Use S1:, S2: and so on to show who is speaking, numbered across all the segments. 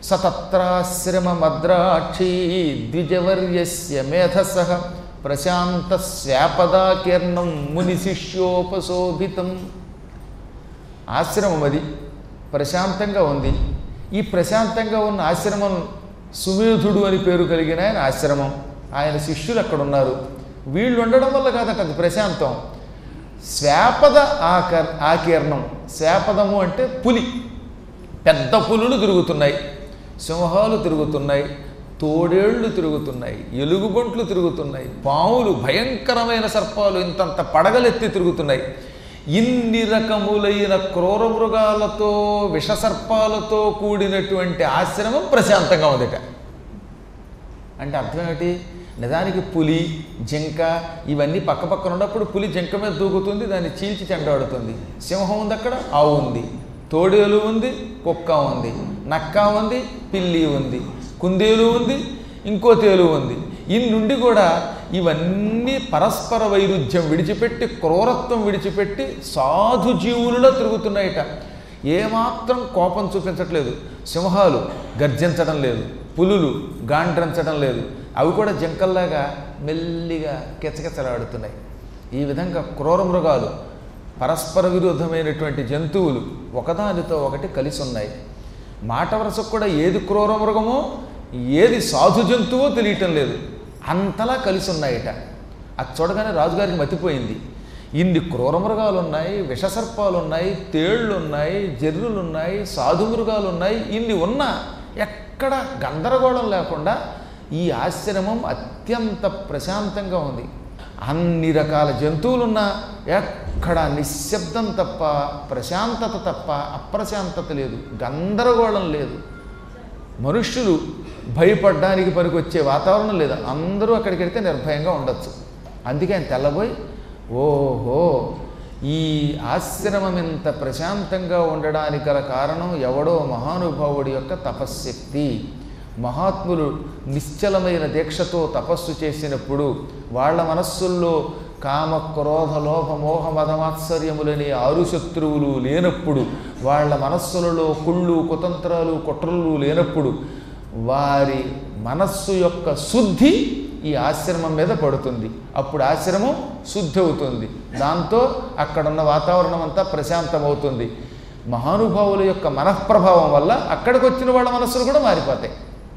S1: సతత్రాశ్రమమద్రాక్షీ ద్విజవర్యస్య మేధస ప్రశాంత శ్వాపదాకీర్ణం ముని శిష్యోపశోభితం ఆశ్రమం అది ప్రశాంతంగా ఉంది ఈ ప్రశాంతంగా ఉన్న ఆశ్రమం సుమేధుడు అని పేరు కలిగిన ఆయన ఆశ్రమం ఆయన శిష్యులు అక్కడ ఉన్నారు వీళ్ళు ఉండడం వల్ల కాదట అది ప్రశాంతం శ్వాపద ఆకర్ ఆకీర్ణం శ్వాపదము అంటే పులి పెద్ద పులులు తిరుగుతున్నాయి సింహాలు తిరుగుతున్నాయి తోడేళ్లు తిరుగుతున్నాయి ఎలుగుబంట్లు తిరుగుతున్నాయి పాములు భయంకరమైన సర్పాలు ఇంతంత పడగలెత్తి తిరుగుతున్నాయి ఇన్ని రకములైన క్రూర మృగాలతో విషసర్పాలతో కూడినటువంటి ఆశ్రమం ప్రశాంతంగా ఉందిట అంటే అర్థం ఏమిటి నిజానికి పులి జింక ఇవన్నీ పక్క పక్కన ఉన్నప్పుడు పులి జింక మీద దూకుతుంది దాన్ని చీల్చి చెండాడుతుంది సింహం ఉంది అక్కడ ఆవు ఉంది తోడేలు ఉంది కుక్క ఉంది నక్క ఉంది పిల్లి ఉంది కుందేలు ఉంది ఇంకో తేలు ఉంది ఇన్నుండి కూడా ఇవన్నీ పరస్పర వైరుధ్యం విడిచిపెట్టి క్రూరత్వం విడిచిపెట్టి సాధు జీవులలో తిరుగుతున్నాయిట ఏమాత్రం కోపం చూపించట్లేదు సింహాలు గర్జించడం లేదు పులులు గాండ్రించడం లేదు అవి కూడా జింకల్లాగా మెల్లిగా కిచకిచలాడుతున్నాయి ఈ విధంగా క్రూర మృగాలు పరస్పర విరుద్ధమైనటువంటి జంతువులు ఒకదానితో ఒకటి కలిసి ఉన్నాయి మాట వరుసకు కూడా ఏది క్రూర మృగమో ఏది సాధు జంతువో తెలియటం లేదు అంతలా కలిసి ఉన్నాయిట అది చూడగానే రాజుగారికి మతిపోయింది ఇన్ని క్రూర మృగాలు ఉన్నాయి విషసర్పాలు ఉన్నాయి తేళ్ళు ఉన్నాయి జర్రులు ఉన్నాయి సాధు మృగాలు ఉన్నాయి ఇన్ని ఉన్నా ఎక్కడ గందరగోళం లేకుండా ఈ ఆశ్రమం అత్యంత ప్రశాంతంగా ఉంది అన్ని రకాల జంతువులున్నా ఎక్కడ నిశ్శబ్దం తప్ప ప్రశాంతత తప్ప అప్రశాంతత లేదు గందరగోళం లేదు మనుష్యులు భయపడడానికి పనికొచ్చే వాతావరణం లేదు అందరూ అక్కడికి వెళ్తే నిర్భయంగా ఉండొచ్చు అందుకే ఆయన తెల్లబోయి ఓహో ఈ ఆశ్రమం ఇంత ప్రశాంతంగా ఉండడానికి గల కారణం ఎవడో మహానుభావుడి యొక్క తపశ్శక్తి మహాత్ములు నిశ్చలమైన దీక్షతో తపస్సు చేసినప్పుడు వాళ్ళ మనస్సుల్లో కామ క్రోధ లోభ మోహ మదమాత్సర్యములనే ఆరు శత్రువులు లేనప్పుడు వాళ్ళ మనస్సులలో కుళ్ళు కుతంత్రాలు కుట్రలు లేనప్పుడు వారి మనస్సు యొక్క శుద్ధి ఈ ఆశ్రమం మీద పడుతుంది అప్పుడు ఆశ్రమం శుద్ధి అవుతుంది దాంతో అక్కడున్న వాతావరణం అంతా ప్రశాంతమవుతుంది మహానుభావుల యొక్క మనఃప్రభావం వల్ల అక్కడికి వచ్చిన వాళ్ళ మనస్సులు కూడా మారిపోతాయి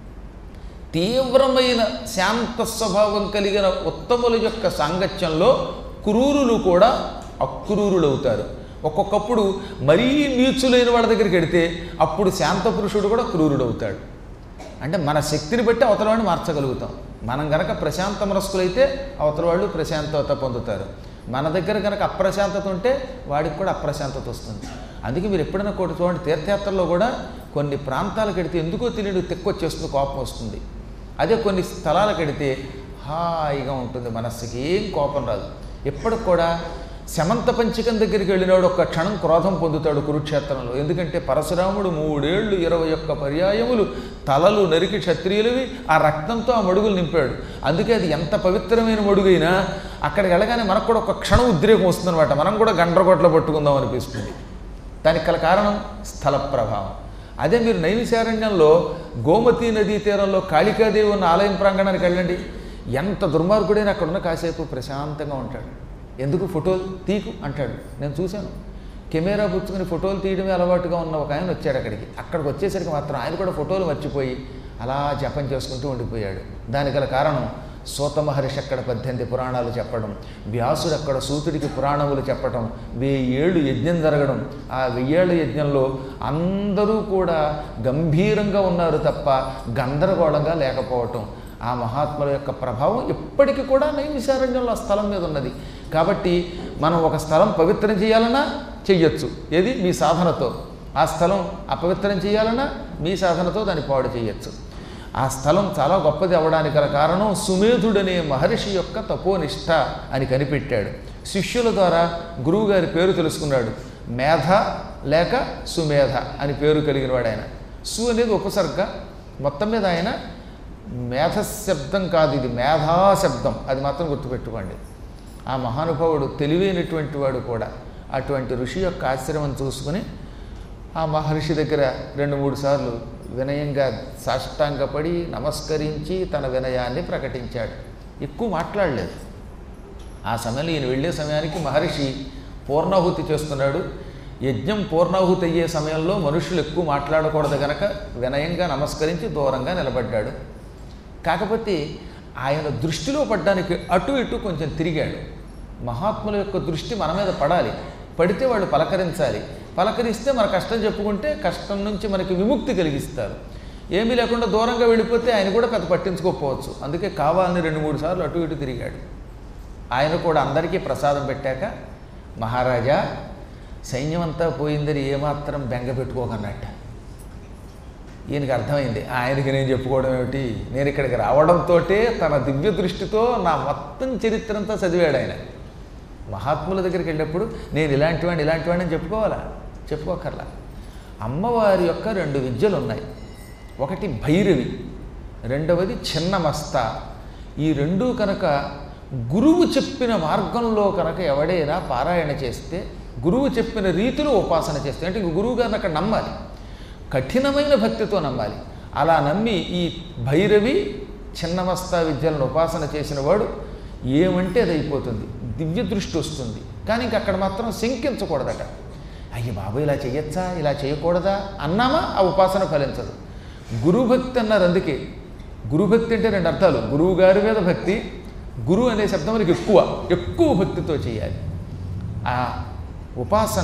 S1: తీవ్రమైన శాంత స్వభావం కలిగిన ఉత్తముల యొక్క సాంగత్యంలో క్రూరులు కూడా అక్రూరులు అవుతారు ఒక్కొక్కప్పుడు మరీ నీచులైన వాళ్ళ దగ్గరికి వెడితే అప్పుడు శాంత పురుషుడు కూడా క్రూరుడు అవుతాడు అంటే మన శక్తిని బట్టి అవతల వాడిని మార్చగలుగుతాం మనం గనక ప్రశాంత మనస్కులైతే అవతల వాళ్ళు ప్రశాంతత పొందుతారు మన దగ్గర కనుక అప్రశాంతత ఉంటే వాడికి కూడా అప్రశాంతత వస్తుంది అందుకే మీరు ఎప్పుడైనా కూడా చూడండి తీర్థయాత్రల్లో కూడా కొన్ని ప్రాంతాలకు వెడితే ఎందుకో తెలియదు తెక్కొచ్చేస్తుంది కోపం వస్తుంది అదే కొన్ని స్థలాలకు వెడితే హాయిగా ఉంటుంది మనస్సుకి ఏం కోపం రాదు ఎప్పటికి కూడా శమంత పంచకం దగ్గరికి వెళ్ళినాడు ఒక్క క్షణం క్రోధం పొందుతాడు కురుక్షేత్రంలో ఎందుకంటే పరశురాముడు మూడేళ్లు ఇరవై ఒక్క పర్యాయములు తలలు నరికి క్షత్రియులవి ఆ రక్తంతో ఆ మడుగులు నింపాడు అందుకే అది ఎంత పవిత్రమైన మడుగైనా అక్కడికి వెళ్ళగానే మనకు కూడా ఒక క్షణం ఉద్రేకం వస్తుందన్నమాట మనం కూడా గండ్రగొట్ల పట్టుకుందాం అనిపిస్తుంది దానికి గల కారణం స్థల ప్రభావం అదే మీరు నైమిశారణ్యంలో గోమతి నదీ తీరంలో కాళికాదేవి ఉన్న ఆలయం ప్రాంగణానికి వెళ్ళండి ఎంత దుర్మార్గుడైనా అక్కడ ఉన్న కాసేపు ప్రశాంతంగా ఉంటాడు ఎందుకు ఫోటోలు తీకు అంటాడు నేను చూశాను కెమెరా పుచ్చుకుని ఫోటోలు తీయడమే అలవాటుగా ఉన్న ఒక ఆయన వచ్చాడు అక్కడికి అక్కడికి వచ్చేసరికి మాత్రం ఆయన కూడా ఫోటోలు మర్చిపోయి అలా జపం చేసుకుంటూ ఉండిపోయాడు దానికి గల కారణం సూత మహర్షి అక్కడ పద్దెనిమిది పురాణాలు చెప్పడం వ్యాసుడు అక్కడ సూతుడికి పురాణములు చెప్పటం వెయ్యేళ్ళు యజ్ఞం జరగడం ఆ వెయ్యేళ్ళ యజ్ఞంలో అందరూ కూడా గంభీరంగా ఉన్నారు తప్ప గందరగోళంగా లేకపోవటం ఆ మహాత్ముల యొక్క ప్రభావం ఇప్పటికీ కూడా నైమిశారణ్యంలో ఆ స్థలం మీద ఉన్నది కాబట్టి మనం ఒక స్థలం పవిత్రం చేయాలన్నా చెయ్యొచ్చు ఏది మీ సాధనతో ఆ స్థలం అపవిత్రం చేయాలన్నా మీ సాధనతో దాన్ని పాడు చేయొచ్చు ఆ స్థలం చాలా గొప్పది అవ్వడానికి గల కారణం సుమేధుడనే మహర్షి యొక్క తపోనిష్ట అని కనిపెట్టాడు శిష్యుల ద్వారా గురువుగారి పేరు తెలుసుకున్నాడు మేధ లేక సుమేధ అని పేరు కలిగిన వాడు ఆయన సు అనేది ఉపసర్గ మొత్తం మీద ఆయన మేధశబ్దం కాదు ఇది మేధాశబ్దం అది మాత్రం గుర్తుపెట్టుకోండి ఆ మహానుభావుడు తెలివైనటువంటి వాడు కూడా అటువంటి ఋషి యొక్క ఆశ్రమం చూసుకుని ఆ మహర్షి దగ్గర రెండు మూడు సార్లు వినయంగా సాష్టాంగపడి నమస్కరించి తన వినయాన్ని ప్రకటించాడు ఎక్కువ మాట్లాడలేదు ఆ సమయంలో ఈయన వెళ్ళే సమయానికి మహర్షి పూర్ణాహుతి చేస్తున్నాడు యజ్ఞం పూర్ణాహుతి అయ్యే సమయంలో మనుషులు ఎక్కువ మాట్లాడకూడదు గనక వినయంగా నమస్కరించి దూరంగా నిలబడ్డాడు కాకపోతే ఆయన దృష్టిలో పడ్డానికి అటు ఇటు కొంచెం తిరిగాడు మహాత్ముల యొక్క దృష్టి మన మీద పడాలి పడితే వాళ్ళు పలకరించాలి పలకరిస్తే మన కష్టం చెప్పుకుంటే కష్టం నుంచి మనకి విముక్తి కలిగిస్తారు ఏమీ లేకుండా దూరంగా వెళ్ళిపోతే ఆయన కూడా పెద్ద పట్టించుకోకపోవచ్చు అందుకే కావాలని రెండు మూడు సార్లు అటు ఇటు తిరిగాడు ఆయన కూడా అందరికీ ప్రసాదం పెట్టాక మహారాజా సైన్యం అంతా పోయిందని ఏమాత్రం బెంగ పెట్టుకోకన్నట్ట ఈయనకి అర్థమైంది ఆయనకి నేను చెప్పుకోవడం ఏమిటి నేను ఇక్కడికి రావడంతో తన దివ్య దృష్టితో నా మొత్తం చరిత్ర అంతా చదివాడు ఆయన మహాత్ముల దగ్గరికి వెళ్ళినప్పుడు నేను ఇలాంటి వాడిని ఇలాంటి వాడిని అని చెప్పుకోవాలా చెప్పుకోకర్లా అమ్మవారి యొక్క రెండు విద్యలు ఉన్నాయి ఒకటి భైరవి రెండవది చిన్నమస్త ఈ రెండు కనుక గురువు చెప్పిన మార్గంలో కనుక ఎవడైనా పారాయణ చేస్తే గురువు చెప్పిన రీతిలో ఉపాసన చేస్తే అంటే ఇంక గురువు గారిని అక్కడ నమ్మాలి కఠినమైన భక్తితో నమ్మాలి అలా నమ్మి ఈ భైరవి చిన్నమస్త విద్యలను ఉపాసన చేసిన వాడు ఏమంటే అది అయిపోతుంది దివ్య దృష్టి వస్తుంది కానీ ఇంక అక్కడ మాత్రం శంకించకూడదట అయ్యి బాబు ఇలా చేయొచ్చా ఇలా చేయకూడదా అన్నామా ఆ ఉపాసన ఫలించదు గురుభక్తి అన్నారు అందుకే గురుభక్తి అంటే రెండు అర్థాలు గురువు గారి మీద భక్తి గురువు అనే శబ్దం మనకి ఎక్కువ ఎక్కువ భక్తితో చేయాలి ఆ ఉపాసన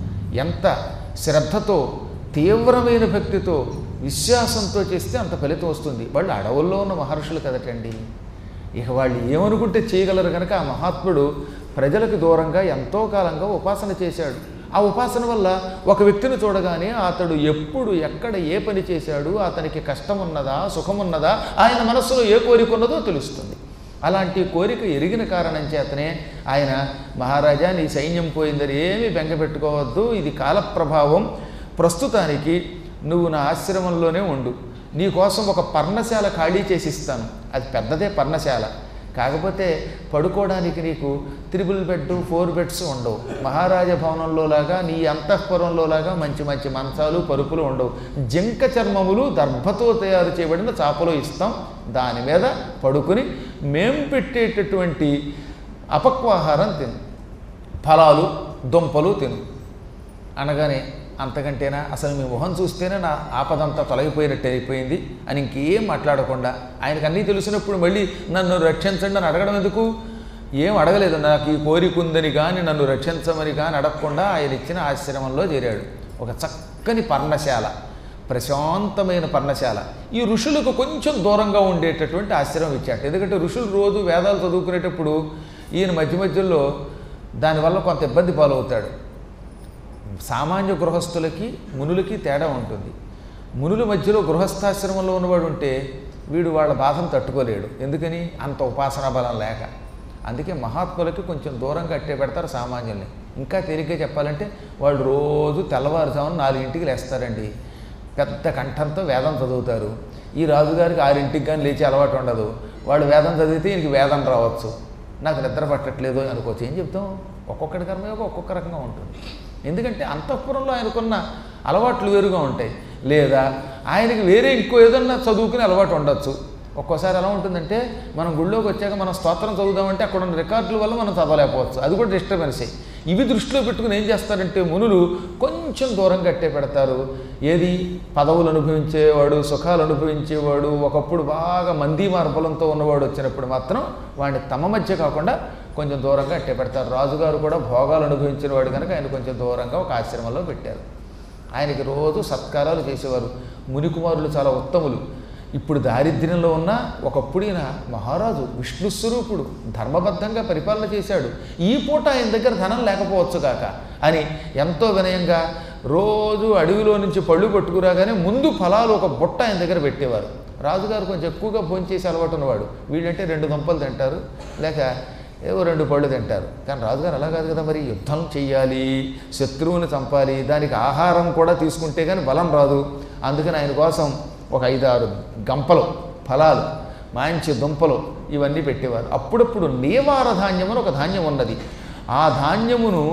S1: ఎంత శ్రద్ధతో తీవ్రమైన భక్తితో విశ్వాసంతో చేస్తే అంత ఫలితం వస్తుంది వాళ్ళు అడవుల్లో ఉన్న మహర్షులు కదటండి ఇక వాళ్ళు ఏమనుకుంటే చేయగలరు కనుక ఆ మహాత్ముడు ప్రజలకు దూరంగా ఎంతో కాలంగా ఉపాసన చేశాడు ఆ ఉపాసన వల్ల ఒక వ్యక్తిని చూడగానే అతడు ఎప్పుడు ఎక్కడ ఏ పని చేశాడు అతనికి కష్టం ఉన్నదా సుఖం ఉన్నదా ఆయన మనస్సులో ఏ కోరిక ఉన్నదో తెలుస్తుంది అలాంటి కోరిక ఎరిగిన కారణం చేతనే ఆయన మహారాజా నీ సైన్యం పోయిందని ఏమీ బెంగపెట్టుకోవద్దు ఇది కాలప్రభావం ప్రస్తుతానికి నువ్వు నా ఆశ్రమంలోనే ఉండు నీ కోసం ఒక పర్ణశాల ఖాళీ చేసి ఇస్తాను అది పెద్దదే పర్ణశాల కాకపోతే పడుకోవడానికి నీకు త్రిబుల్ బెడ్ ఫోర్ బెడ్స్ ఉండవు మహారాజ భవనంలో లాగా నీ అంతఃపురంలో లాగా మంచి మంచి మంచాలు పరుపులు ఉండవు జింక చర్మములు దర్భతో తయారు చేయబడిన చాపలు ఇస్తాం దాని మీద పడుకుని మేం పెట్టేటటువంటి అపక్వాహారం తిను ఫలాలు దుంపలు తిను అనగానే అంతకంటేనా అసలు మీ మొహం చూస్తేనే నా ఆపదంతా తొలగిపోయినట్టు అయిపోయింది అని ఇంకేం మాట్లాడకుండా ఆయనకు అన్నీ తెలిసినప్పుడు మళ్ళీ నన్ను రక్షించండి అని అడగడం ఎందుకు ఏం అడగలేదు నాకు ఈ కోరిక ఉందని కానీ నన్ను రక్షించమని కానీ అడగకుండా ఆయన ఇచ్చిన ఆశ్రమంలో చేరాడు ఒక చక్కని పర్ణశాల ప్రశాంతమైన పర్ణశాల ఈ ఋషులకు కొంచెం దూరంగా ఉండేటటువంటి ఆశ్రమం ఇచ్చాడు ఎందుకంటే ఋషులు రోజు వేదాలు చదువుకునేటప్పుడు ఈయన మధ్య మధ్యలో దానివల్ల కొంత ఇబ్బంది పాలవుతాడు సామాన్య గృహస్థులకి మునులకి తేడా ఉంటుంది మునుల మధ్యలో గృహస్థాశ్రమంలో ఉన్నవాడు ఉంటే వీడు వాళ్ళ బాధను తట్టుకోలేడు ఎందుకని అంత ఉపాసనా బలం లేక అందుకే మహాత్ములకి కొంచెం దూరంగా అట్టే పెడతారు సామాన్యుల్ని ఇంకా తేలిగ్గా చెప్పాలంటే వాళ్ళు రోజు తెల్లవారుజామున నాలుగింటికి లేస్తారండి పెద్ద కంఠంతో వేదం చదువుతారు ఈ రాజుగారికి ఆరింటికి కానీ లేచి అలవాటు ఉండదు వాడు వేదం చదివితే ఈయనకి వేదం రావచ్చు నాకు నిద్ర పట్టట్లేదు అనుకోవచ్చు ఏం చెప్తాం ఒక్కొక్కటి కర్మయోగం ఒక్కొక్క రకంగా ఉంటుంది ఎందుకంటే అంతఃపురంలో ఆయనకున్న అలవాట్లు వేరుగా ఉంటాయి లేదా ఆయనకి వేరే ఇంకో ఏదన్నా చదువుకునే అలవాటు ఉండొచ్చు ఒక్కోసారి ఎలా ఉంటుందంటే మనం గుళ్ళోకి వచ్చాక మనం స్తోత్రం చదువుదామంటే అక్కడ ఉన్న రికార్డుల వల్ల మనం చదవలేకపోవచ్చు అది కూడా డిస్టర్బెన్సే ఇవి దృష్టిలో పెట్టుకుని ఏం చేస్తారంటే మునులు కొంచెం దూరం కట్టే పెడతారు ఏది పదవులు అనుభవించేవాడు సుఖాలు అనుభవించేవాడు ఒకప్పుడు బాగా మందీ మార్బలంతో ఉన్నవాడు వచ్చినప్పుడు మాత్రం వాడిని తమ మధ్య కాకుండా కొంచెం దూరంగా అట్టే పెడతారు రాజుగారు కూడా భోగాలు అనుభవించిన వాడు కనుక ఆయన కొంచెం దూరంగా ఒక ఆశ్రమంలో పెట్టారు ఆయనకి రోజు సత్కారాలు చేసేవారు మునికుమారులు చాలా ఉత్తములు ఇప్పుడు దారిద్ర్యంలో ఉన్న ఒకప్పుడు ఈయన మహారాజు విష్ణు స్వరూపుడు ధర్మబద్ధంగా పరిపాలన చేశాడు ఈ పూట ఆయన దగ్గర ధనం లేకపోవచ్చు కాక అని ఎంతో వినయంగా రోజు అడవిలో నుంచి పళ్ళు పట్టుకురాగానే ముందు ఫలాలు ఒక బుట్ట ఆయన దగ్గర పెట్టేవారు రాజుగారు కొంచెం ఎక్కువగా భోంచేసి అలవాటు ఉన్నవాడు వీళ్ళంటే రెండు దుంపలు తింటారు లేక ఏవో రెండు పళ్ళు తింటారు కానీ రాజుగారు అలా కాదు కదా మరి యుద్ధం చెయ్యాలి శత్రువుని చంపాలి దానికి ఆహారం కూడా తీసుకుంటే కానీ బలం రాదు అందుకని ఆయన కోసం ఒక ఐదారు గంపలు ఫలాలు మంచి దుంపలు ఇవన్నీ పెట్టేవారు అప్పుడప్పుడు నీవార ధాన్యం అని ఒక ధాన్యం ఉన్నది ఆ ధాన్యమును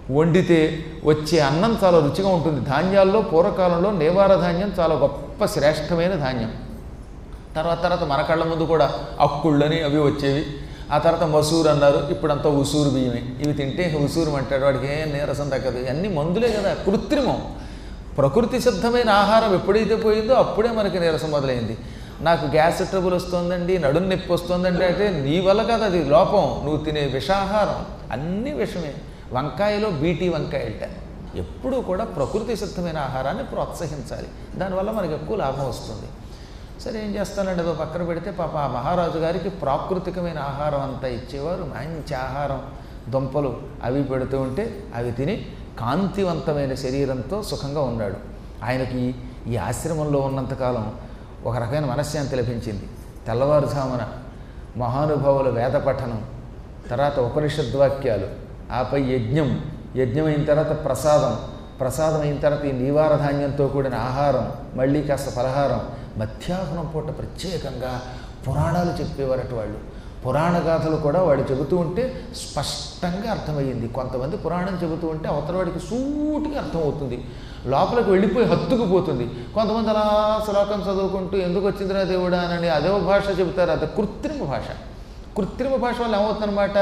S1: వండితే వచ్చే అన్నం చాలా రుచిగా ఉంటుంది ధాన్యాల్లో పూర్వకాలంలో నేవార ధాన్యం చాలా గొప్ప శ్రేష్టమైన ధాన్యం తర్వాత తర్వాత మన కళ్ళ ముందు కూడా అక్కుళ్ళని అవి వచ్చేవి ఆ తర్వాత మసూరు అన్నారు ఇప్పుడంతా ఉసూరు బియ్యమే ఇవి తింటే ఉసూరు అంటాడు వాడికి ఏం నీరసం తగ్గదు అన్నీ మందులే కదా కృత్రిమం ప్రకృతి సిద్ధమైన ఆహారం ఎప్పుడైతే పోయిందో అప్పుడే మనకి నీరసం మొదలైంది నాకు గ్యాస్ ట్రబుల్ వస్తుందండి నడుం నొప్పి వస్తుందండి అంటే నీ వల్ల కాదు అది లోపం నువ్వు తినే విషాహారం అన్నీ విషమే వంకాయలో బీటీ వంకాయట ఎప్పుడూ కూడా ప్రకృతి సిద్ధమైన ఆహారాన్ని ప్రోత్సహించాలి దానివల్ల మనకి ఎక్కువ లాభం వస్తుంది సరే ఏం చేస్తానండి అదో పక్కన పెడితే పాప ఆ మహారాజు గారికి ప్రాకృతికమైన ఆహారం అంతా ఇచ్చేవారు మంచి ఆహారం దుంపలు అవి పెడుతూ ఉంటే అవి తిని కాంతివంతమైన శరీరంతో సుఖంగా ఉన్నాడు ఆయనకి ఈ ఆశ్రమంలో ఉన్నంతకాలం ఒక రకమైన మనశ్శాంతి లభించింది తెల్లవారుజామున మహానుభావుల వేద పఠనం తర్వాత ఉపనిషద్వాక్యాలు ఆపై యజ్ఞం యజ్ఞం అయిన తర్వాత ప్రసాదం ప్రసాదం అయిన తర్వాత ఈ నివార ధాన్యంతో కూడిన ఆహారం మళ్ళీ కాస్త పలహారం మధ్యాహ్నం పూట ప్రత్యేకంగా పురాణాలు చెప్పేవారట వాళ్ళు పురాణ గాథలు కూడా వాడు చెబుతూ ఉంటే స్పష్టంగా అర్థమయ్యింది కొంతమంది పురాణం చెబుతూ ఉంటే అవతల వాడికి సూటిగా అర్థమవుతుంది లోపలికి వెళ్ళిపోయి హత్తుకుపోతుంది కొంతమంది అలా శ్లోకం చదువుకుంటూ ఎందుకు వచ్చిందిరా దేవుడా అని అదే భాష చెబుతారు అది కృత్రిమ భాష కృత్రిమ భాష వల్ల ఏమవుతుందన్నమాట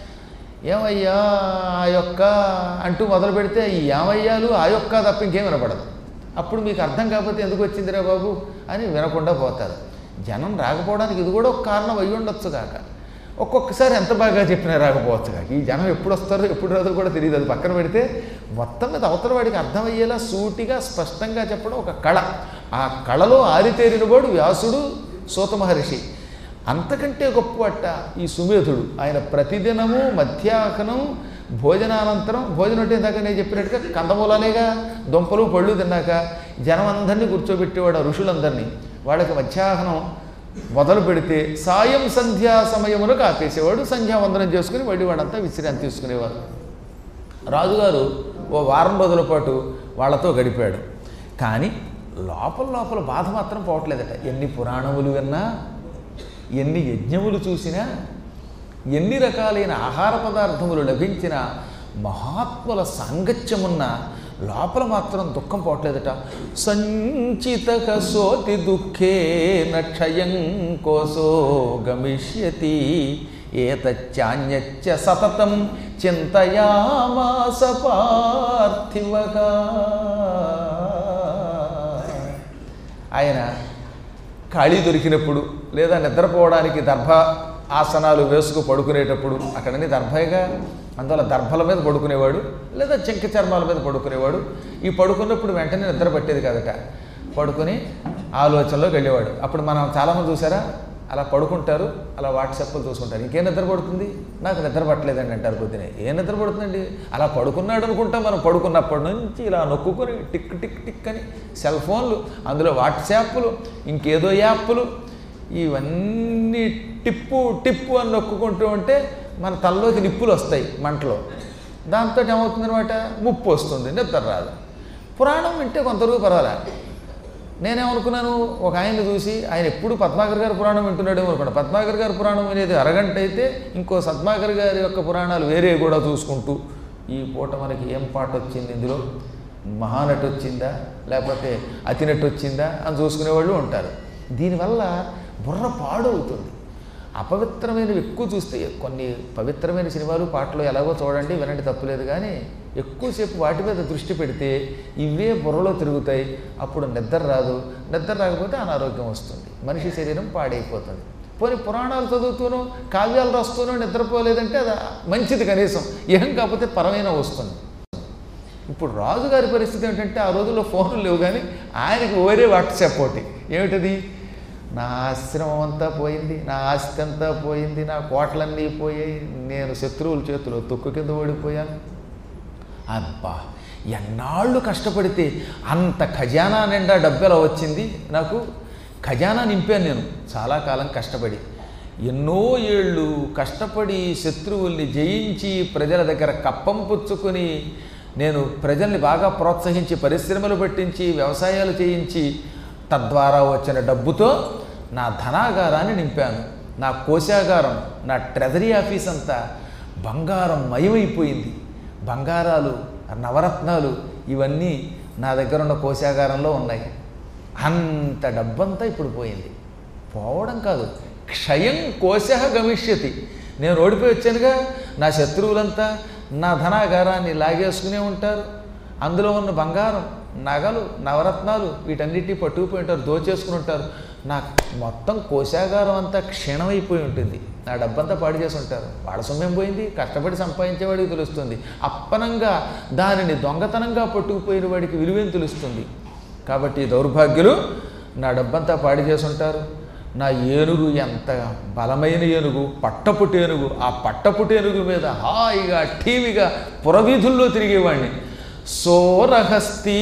S1: ఏమయ్యా ఆ యొక్క అంటూ మొదలు పెడితే ఈ ఏమయ్యాలు ఆ యొక్క తప్ప ఇంకేం వినపడదు అప్పుడు మీకు అర్థం కాకపోతే ఎందుకు వచ్చిందిరా బాబు అని వినకుండా పోతారు జనం రాకపోవడానికి ఇది కూడా ఒక కారణం అయ్యి ఉండొచ్చు కాక ఒక్కొక్కసారి ఎంత బాగా చెప్పినా రాకపోవచ్చు కాక ఈ జనం ఎప్పుడు వస్తారో ఎప్పుడు రాదో కూడా తెలియదు అది పక్కన పెడితే మొత్తం మీద అవతల వాడికి అర్థమయ్యేలా సూటిగా స్పష్టంగా చెప్పడం ఒక కళ ఆ కళలో ఆరితేరినవాడు వ్యాసుడు సూత మహర్షి అంతకంటే గొప్పవట ఈ సుమేధుడు ఆయన ప్రతిదినము మధ్యాహ్నం భోజనానంతరం భోజనం అంటే ఇందాక నేను చెప్పినట్టుగా కందమూలనేగా దుంపలు పళ్ళు తిన్నాక జనం అందరినీ కూర్చోబెట్టేవాడు ఆ ఋషులందరినీ వాళ్ళకి మధ్యాహ్నం మొదలు పెడితే సాయం సంధ్యా సమయమును కాపేసేవాడు సంధ్యావందనం చేసుకుని మళ్ళీ వాడంతా విశ్రాంతి తీసుకునేవారు రాజుగారు ఓ వారం రోజుల పాటు వాళ్ళతో గడిపాడు కానీ లోపల లోపల బాధ మాత్రం పోవట్లేదట ఎన్ని పురాణములు విన్నా ఎన్ని యజ్ఞములు చూసినా ఎన్ని రకాలైన ఆహార పదార్థములు లభించిన మహాత్ముల సాంగత్యమున్న లోపల మాత్రం దుఃఖం పోవట్లేదట సంచిత సోతి దుఃఖే నక్షయం కోసో గమిష్యతి ఏతచ్చాన్యచ్చ సతతం చింతయామాస పార్థివగా ఆయన ఖాళీ దొరికినప్పుడు లేదా నిద్రపోవడానికి దర్భ ఆసనాలు వేసుకు పడుకునేటప్పుడు అక్కడని దర్భగా అందువల్ల దర్భల మీద పడుకునేవాడు లేదా చెంక చర్మాల మీద పడుకునేవాడు ఈ పడుకున్నప్పుడు వెంటనే నిద్ర పట్టేది కదట పడుకుని ఆలోచనలోకి వెళ్ళేవాడు అప్పుడు మనం చాలామంది చూసారా అలా పడుకుంటారు అలా వాట్సాప్లో చూసుకుంటారు ఇంకేం నిద్ర పడుతుంది నాకు నిద్ర పట్టలేదండి అంటారు పొద్దునే ఏం నిద్ర పడుతుందండి అలా పడుకున్నాడు అనుకుంటా మనం పడుకున్నప్పటి నుంచి ఇలా నొక్కుకొని టిక్ టిక్ టిక్ అని సెల్ ఫోన్లు అందులో వాట్సాప్లు ఇంకేదో యాప్లు ఇవన్నీ టిప్పు టిప్పు అని నొక్కుకుంటూ ఉంటే మన తలలోకి నిప్పులు వస్తాయి మంటలో దాంతో ఏమవుతుందనమాట ముప్పు వస్తుంది నిద్ర రాదు పురాణం వింటే కొంతవరకు పర్వాలే నేనేమనుకున్నాను ఒక ఆయన్ని చూసి ఆయన ఎప్పుడు పద్మాకర్ గారి పురాణం వింటున్నాడేమో అనుకున్నాను పద్మాకర్ గారి పురాణం వినేది అరగంట అయితే ఇంకో సద్మాకర్ గారి యొక్క పురాణాలు వేరే కూడా చూసుకుంటూ ఈ పూట మనకి ఏం పాట వచ్చింది ఇందులో మహానటి వచ్చిందా లేకపోతే అతినట్టు వచ్చిందా అని చూసుకునేవాళ్ళు ఉంటారు దీనివల్ల బుర్ర పాడవుతుంది అపవిత్రమైనవి ఎక్కువ చూస్తే కొన్ని పవిత్రమైన సినిమాలు పాటలు ఎలాగో చూడండి వినండి తప్పులేదు కానీ ఎక్కువసేపు వాటి మీద దృష్టి పెడితే ఇవే బుర్రలో తిరుగుతాయి అప్పుడు నిద్ర రాదు నిద్ర రాకపోతే అనారోగ్యం వస్తుంది మనిషి శరీరం పాడైపోతుంది పోనీ పురాణాలు చదువుతూనో కావ్యాలు రాస్తూనో నిద్రపోలేదంటే అది మంచిది కనీసం ఏం కాకపోతే పరమైన వస్తుంది ఇప్పుడు రాజుగారి పరిస్థితి ఏంటంటే ఆ రోజుల్లో ఫోన్లు లేవు కానీ ఆయనకి వేరే వాట్సాప్ ఒకటి ఏమిటది నా ఆశ్రమం అంతా పోయింది నా ఆస్తి అంతా పోయింది నా కోట్లన్నీ పోయాయి నేను శత్రువుల చేతిలో తొక్కు కింద ఓడిపోయాను అబ్బా ఎన్నాళ్ళు కష్టపడితే అంత ఖజానా నిండా డబ్బు ఎలా వచ్చింది నాకు ఖజానా నింపాను నేను చాలా కాలం కష్టపడి ఎన్నో ఏళ్ళు కష్టపడి శత్రువుల్ని జయించి ప్రజల దగ్గర కప్పం పుచ్చుకొని నేను ప్రజల్ని బాగా ప్రోత్సహించి పరిశ్రమలు పెట్టించి వ్యవసాయాలు చేయించి తద్వారా వచ్చిన డబ్బుతో నా ధనాగారాన్ని నింపాను నా కోశాగారం నా ట్రెజరీ ఆఫీస్ అంతా బంగారం మయమైపోయింది బంగారాలు నవరత్నాలు ఇవన్నీ నా దగ్గర ఉన్న కోశాగారంలో ఉన్నాయి అంత డబ్బంతా ఇప్పుడు పోయింది పోవడం కాదు క్షయం కోశ గమిష్యతి నేను ఓడిపోయి వచ్చానుగా నా శత్రువులంతా నా ధనాగారాన్ని లాగేసుకునే ఉంటారు అందులో ఉన్న బంగారం నగలు నవరత్నాలు వీటన్నిటిని పట్టుకుపోయి ఉంటారు దోచేసుకుని ఉంటారు నాకు మొత్తం కోశాగారం అంతా క్షీణమైపోయి ఉంటుంది నా డబ్బంతా పాడు చేసి ఉంటారు వాళ్ళ సొమ్మేం పోయింది కష్టపడి సంపాదించేవాడికి తెలుస్తుంది అప్పనంగా దానిని దొంగతనంగా పట్టుకుపోయిన వాడికి విలువేం తెలుస్తుంది కాబట్టి ఈ దౌర్భాగ్యులు నా డబ్బంతా పాడు చేసి ఉంటారు నా ఏనుగు ఎంత బలమైన ఏనుగు పట్టపుటి ఏనుగు ఆ పట్టపుటి ఏనుగు మీద హాయిగా టీవీగా పురవీధుల్లో తిరిగేవాడిని సోరహస్తి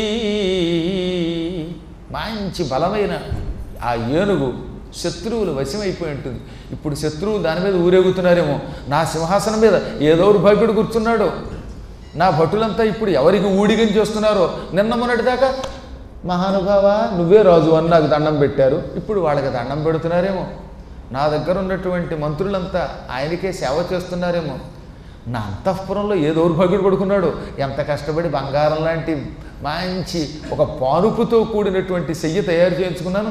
S1: మంచి బలమైన ఆ ఏనుగు శత్రువులు వశమైపోయి ఉంటుంది ఇప్పుడు శత్రువులు దాని మీద ఊరేగుతున్నారేమో నా సింహాసనం మీద ఏ దౌర్భాగ్యుడు కూర్చున్నాడో నా భటులంతా ఇప్పుడు ఎవరికి ఊడిగం చేస్తున్నారో నిన్న మొన్నటిదాకా మహానుభావ నువ్వే రాజు అని నాకు దండం పెట్టారు ఇప్పుడు వాళ్ళకి దండం పెడుతున్నారేమో నా దగ్గర ఉన్నటువంటి మంత్రులంతా ఆయనకే సేవ చేస్తున్నారేమో నా అంతఃపురంలో ఏ దౌర్భాగ్యుడు పడుకున్నాడు ఎంత కష్టపడి బంగారం లాంటి మంచి ఒక పానుపుతో కూడినటువంటి చెయ్యి తయారు చేయించుకున్నాను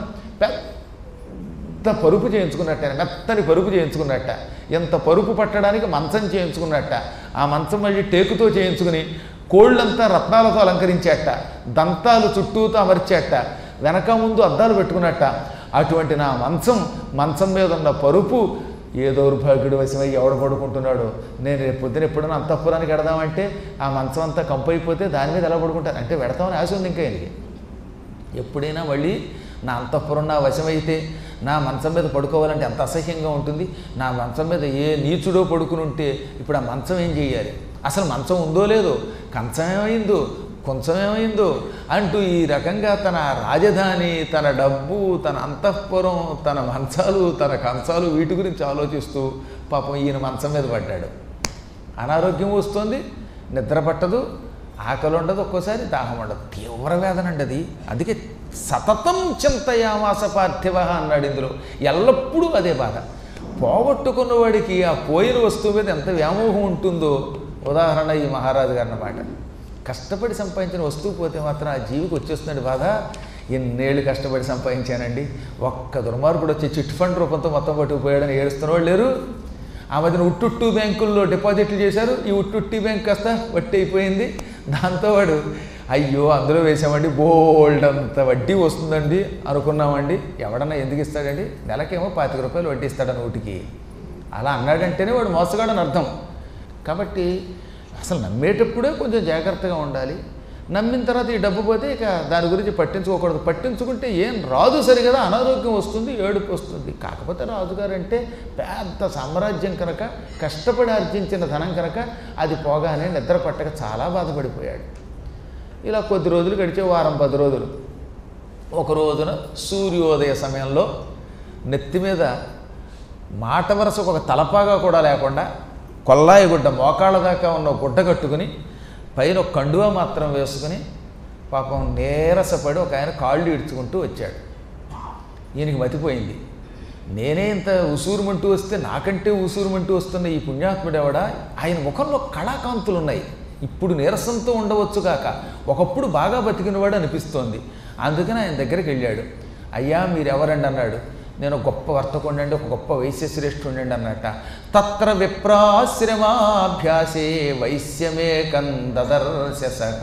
S1: పెద్ద పరుపు చేయించుకున్నట్ట మెత్తని పరుపు చేయించుకున్నట్ట ఎంత పరుపు పట్టడానికి మంచం చేయించుకున్నట్ట ఆ మంచం మళ్ళీ టేకుతో చేయించుకుని కోళ్ళంతా రత్నాలతో అలంకరించేట దంతాలు చుట్టూతో అమర్చేట వెనక ముందు అద్దాలు పెట్టుకున్నట్ట అటువంటి నా మంచం మంచం మీద ఉన్న పరుపు ఏ దౌర్భాగ్యుడు వశమై ఎవడ పడుకుంటున్నాడు నేను రేపు పొద్దున ఎప్పుడైనా అంతఃపురానికి వెడదామంటే ఆ మంచం అంతా కంపు అయిపోతే దాని మీద ఎలా పడుకుంటాను అంటే వెడతామని ఆశ ఉంది ఇంకా ఆయనకి ఎప్పుడైనా మళ్ళీ నా అంతఃపురం నా వశమైతే నా మంచం మీద పడుకోవాలంటే ఎంత అసహ్యంగా ఉంటుంది నా మంచం మీద ఏ నీచుడో పడుకుని ఉంటే ఇప్పుడు ఆ మంచం ఏం చేయాలి అసలు మంచం ఉందో లేదో కంచం ఏమైందో కొంచెం ఏమైందో అంటూ ఈ రకంగా తన రాజధాని తన డబ్బు తన అంతఃపురం తన మంచాలు తన కంచాలు వీటి గురించి ఆలోచిస్తూ పాపం ఈయన మంచం మీద పడ్డాడు అనారోగ్యం వస్తుంది నిద్ర పట్టదు ఆకలి ఉండదు ఒక్కోసారి దాహం ఉండదు తీవ్ర వేదన అండి అది అందుకే సతతం చింతయామాస పార్థివ అన్నాడు ఇందులో ఎల్లప్పుడూ అదే బాధ పోగొట్టుకున్న వాడికి ఆ పోయిన వస్తువు మీద ఎంత వ్యామోహం ఉంటుందో ఉదాహరణ ఈ మహారాజు గారి అన్నమాట కష్టపడి సంపాదించిన వస్తువు పోతే మాత్రం ఆ జీవికి వచ్చేస్తున్నాడు బాధ ఎన్నేళ్ళు కష్టపడి సంపాదించానండి ఒక్క దుర్మార్గుడు వచ్చి చిట్ ఫండ్ రూపంతో మొత్తం పట్టుకుపోయాడని ఏడుస్తున్న వాళ్ళు లేరు ఆ మధ్యన ఉట్టుట్టు బ్యాంకుల్లో డిపాజిట్లు చేశారు ఈ ఉట్టుట్టి బ్యాంక్ కాస్త వట్టి అయిపోయింది దాంతో వాడు అయ్యో అందులో వేసామండి బోల్డ్ అంత వడ్డీ వస్తుందండి అనుకున్నామండి ఎవడన్నా ఎందుకు ఇస్తాడండి నెలకేమో పాతిక రూపాయలు వడ్డీ ఇస్తాడని ఊటికి అలా అన్నాడంటేనే వాడు మోసగాడని అర్థం కాబట్టి అసలు నమ్మేటప్పుడే కొంచెం జాగ్రత్తగా ఉండాలి నమ్మిన తర్వాత ఈ డబ్బు పోతే ఇక దాని గురించి పట్టించుకోకూడదు పట్టించుకుంటే ఏం రాదు సరి కదా అనారోగ్యం వస్తుంది ఏడుపు వస్తుంది కాకపోతే రాజుగారు అంటే పెద్ద సామ్రాజ్యం కనుక కష్టపడి ఆర్జించిన ధనం కనుక అది పోగానే నిద్ర పట్టక చాలా బాధపడిపోయాడు ఇలా కొద్ది రోజులు గడిచే వారం పది రోజులు ఒక రోజున సూర్యోదయ సమయంలో నెత్తి మీద మాట వరసకు ఒక తలపాగా కూడా లేకుండా కొల్లాయి గుడ్డ మోకాళ్ళ దాకా ఉన్న ఒక గుడ్డ కట్టుకుని పైన ఒక కండువా మాత్రం వేసుకుని పాపం నీరసపడి ఒక ఆయన కాళ్ళు ఇడ్చుకుంటూ వచ్చాడు ఈయనకి మతిపోయింది నేనే ఇంత ఉసూరుమంటూ వస్తే నాకంటే ఉసూరుమంటూ వస్తున్న ఈ పుణ్యాత్ముడు ఎవడా ఆయన ముఖంలో కళాకాంతులు ఉన్నాయి ఇప్పుడు నీరసంతో ఉండవచ్చు కాక ఒకప్పుడు బాగా బతికినవాడు అనిపిస్తోంది అందుకని ఆయన దగ్గరికి వెళ్ళాడు అయ్యా మీరెవరండి అన్నాడు నేను గొప్ప వర్తకుండండి ఒక గొప్ప వైశ్యశ్రేష్ఠుండండి అన్నట్ట తత్ర విప్రాశ్రమాభ్యాసే వైశ్యమే కందదర్శసఖ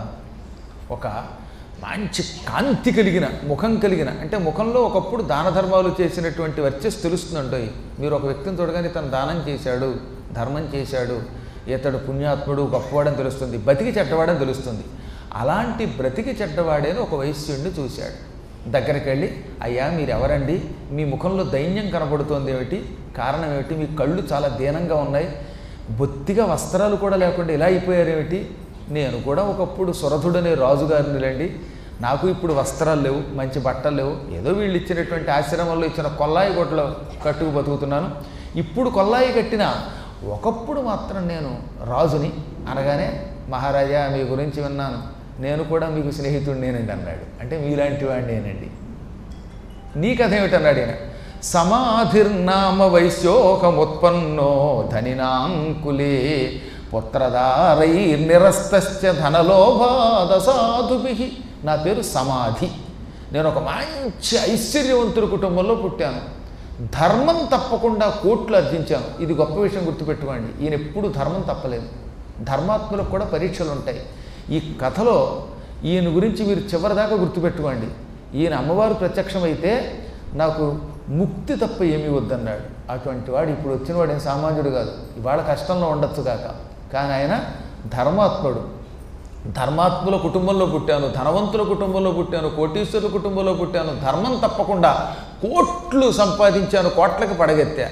S1: ఒక మంచి కాంతి కలిగిన ముఖం కలిగిన అంటే ముఖంలో ఒకప్పుడు దాన ధర్మాలు చేసినటువంటి వర్చస్ తెలుస్తుందండి మీరు ఒక వ్యక్తిని చూడగానే తను దానం చేశాడు ధర్మం చేశాడు ఇతడు పుణ్యాత్ముడు గొప్పవాడని తెలుస్తుంది బతికి చెడ్డవాడని తెలుస్తుంది అలాంటి బ్రతికి చెడ్డవాడేని ఒక వైశ్యుడిని చూశాడు దగ్గరికి వెళ్ళి అయ్యా మీరు ఎవరండి మీ ముఖంలో దైన్యం కనబడుతోంది ఏమిటి కారణం ఏమిటి మీ కళ్ళు చాలా దీనంగా ఉన్నాయి బొత్తిగా వస్త్రాలు కూడా లేకుండా ఇలా అయిపోయారేమిటి నేను కూడా ఒకప్పుడు సురథుడనే రాజుగారిని లేండి నాకు ఇప్పుడు వస్త్రాలు లేవు మంచి బట్టలు లేవు ఏదో వీళ్ళు ఇచ్చినటువంటి ఆశ్రమంలో ఇచ్చిన కొల్లాయి గొడ్లో కట్టుకు బతుకుతున్నాను ఇప్పుడు కొల్లాయి కట్టిన ఒకప్పుడు మాత్రం నేను రాజుని అనగానే మహారాజా మీ గురించి విన్నాను నేను కూడా మీకు స్నేహితుడినేనండి అన్నాడు అంటే మీలాంటి వాడినేనండి నీ కథ ఏమిటన్నాడు ఈయన సమాధిర్నామ వైశ్యోకముత్పన్నో ధనినాంకులే పుత్రదారై నిరస్తశ్చ ధనలోభాద సాధుభి నా పేరు సమాధి నేను ఒక మంచి ఐశ్వర్యవంతుల కుటుంబంలో పుట్టాను ధర్మం తప్పకుండా కోట్లు అర్జించాను ఇది గొప్ప విషయం గుర్తుపెట్టుకోండి ఈయన ఎప్పుడు ధర్మం తప్పలేదు ధర్మాత్ములకు కూడా పరీక్షలు ఉంటాయి ఈ కథలో ఈయన గురించి మీరు చివరిదాకా గుర్తుపెట్టుకోండి ఈయన అమ్మవారు ప్రత్యక్షమైతే నాకు ముక్తి తప్ప ఏమీ వద్దన్నాడు అటువంటి వాడు ఇప్పుడు వచ్చినవాడు ఏం సామాన్యుడు కాదు ఇవాళ కష్టంలో ఉండొచ్చు కాక కానీ ఆయన ధర్మాత్ముడు ధర్మాత్ముల కుటుంబంలో పుట్టాను ధనవంతుల కుటుంబంలో పుట్టాను కోటీశ్వరుల కుటుంబంలో పుట్టాను ధర్మం తప్పకుండా కోట్లు సంపాదించాను కోట్లకి పడగెత్తా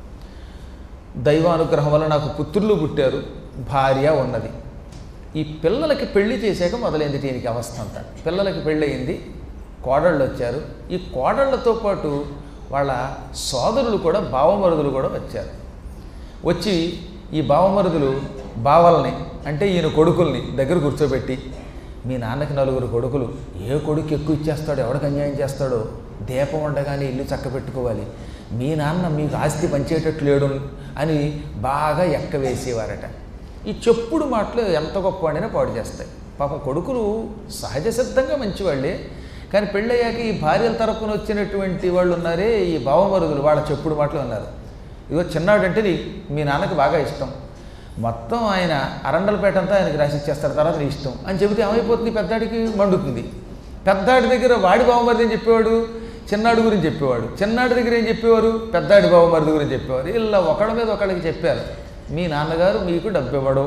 S1: దైవానుగ్రహం వల్ల నాకు పుత్రులు పుట్టారు భార్య ఉన్నది ఈ పిల్లలకి పెళ్లి చేశాక మొదలైంది దీనికి అవస్థ అంతా పిల్లలకి పెళ్ళయింది కోడళ్ళు వచ్చారు ఈ కోడళ్ళతో పాటు వాళ్ళ సోదరులు కూడా బావమరుదులు కూడా వచ్చారు వచ్చి ఈ బావమరుదులు బావల్ని అంటే ఈయన కొడుకుల్ని దగ్గర కూర్చోబెట్టి మీ నాన్నకి నలుగురు కొడుకులు ఏ కొడుకు ఎక్కువ ఇచ్చేస్తాడో ఎవడికి అన్యాయం చేస్తాడో దీపం ఉండగానే ఇల్లు చక్క పెట్టుకోవాలి మీ నాన్న మీకు ఆస్తి పంచేటట్లు లేడు అని బాగా ఎక్కవేసేవారట ఈ చెప్పుడు మాటలు ఎంత గొప్పవాడైనా పాడు చేస్తాయి పాపం కొడుకులు సహజ సిద్ధంగా మంచివాళ్ళే కానీ పెళ్ళయ్యాక ఈ భార్యల తరపున వచ్చినటువంటి వాళ్ళు ఉన్నారే ఈ భావమరుగులు వాళ్ళ చెప్పుడు మాటలు ఉన్నారు ఇదిగో చిన్నాడంటే నీ మీ నాన్నకి బాగా ఇష్టం మొత్తం ఆయన అరండలపేట అంతా ఆయనకి రాసిచ్చేస్తారు తర్వాత నీ ఇష్టం అని చెబితే ఏమైపోతుంది పెద్దాడికి మండుతుంది పెద్దాడి దగ్గర వాడి బావమరిది అని చెప్పేవాడు చిన్నాడు గురించి చెప్పేవాడు చిన్నాడి దగ్గర ఏం చెప్పేవారు పెద్దాడి బావమరిది గురించి చెప్పేవారు ఇలా ఒకళ్ళ మీద ఒకళ్ళకి చెప్పారు మీ నాన్నగారు మీకు డబ్బు ఇవ్వడు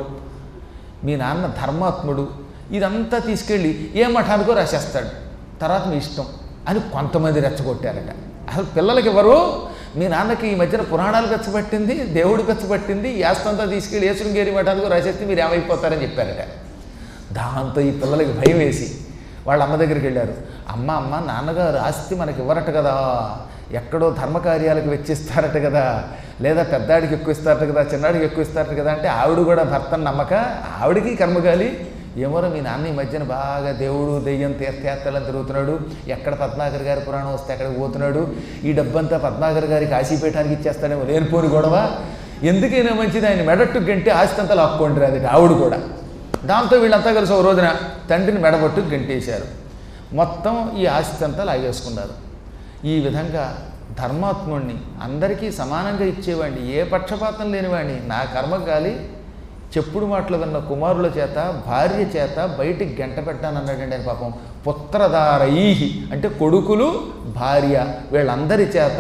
S1: మీ నాన్న ధర్మాత్ముడు ఇదంతా తీసుకెళ్ళి ఏ మఠానికో రాసేస్తాడు తర్వాత మీ ఇష్టం అని కొంతమంది రెచ్చగొట్టారట అసలు పిల్లలకి ఎవరు మీ నాన్నకి ఈ మధ్యన పురాణాలు పెచ్చబట్టింది దేవుడు పెచ్చబట్టింది యాస్తంతా తీసుకెళ్ళి ఏ శృంగేరి మఠానికో రాసేస్తే మీరు ఏమైపోతారని చెప్పారట దాంతో ఈ పిల్లలకి భయం వేసి వాళ్ళ అమ్మ దగ్గరికి వెళ్ళారు అమ్మ అమ్మ నాన్నగారు ఆస్తి మనకి ఇవ్వరట కదా ఎక్కడో ధర్మకార్యాలకు వెచ్చిస్తారట కదా లేదా పెద్దాడికి ఎక్కువ ఇస్తారట కదా చిన్నాడికి ఎక్కువ ఇస్తారట కదా అంటే ఆవిడ కూడా భర్తను నమ్మక ఆవిడికి కర్మగాలి ఏమోరో మీ నాన్న ఈ మధ్యన బాగా దేవుడు దెయ్యం తీర్థయాత్రలను తిరుగుతున్నాడు ఎక్కడ పద్మాకర్ గారి పురాణం వస్తే అక్కడికి పోతున్నాడు ఈ డబ్బంతా పద్మాకర్ గారికి కాశీపీఠానికి ఇచ్చేస్తాడేమో లేనిపోని గొడవ ఎందుకైనా మంచిది ఆయన మెడట్టు గంటే ఆస్తి అంతా లాక్కోండి అది ఆవిడ కూడా దాంతో వీళ్ళంతా కలిసి ఒక రోజున తండ్రిని మెడబట్టు గంటేశారు మొత్తం ఈ ఆస్తి అంతా లాగేసుకున్నారు ఈ విధంగా ధర్మాత్ముణ్ణి అందరికీ సమానంగా ఇచ్చేవాడిని ఏ పక్షపాతం లేనివాడిని నా కర్మ గాలి చెప్పుడు మాటలు విన్న కుమారుల చేత భార్య చేత బయటికి గంట పెట్టానన్నాడండి ఆయన పాపం పుత్రధారయీ అంటే కొడుకులు భార్య వీళ్ళందరి చేత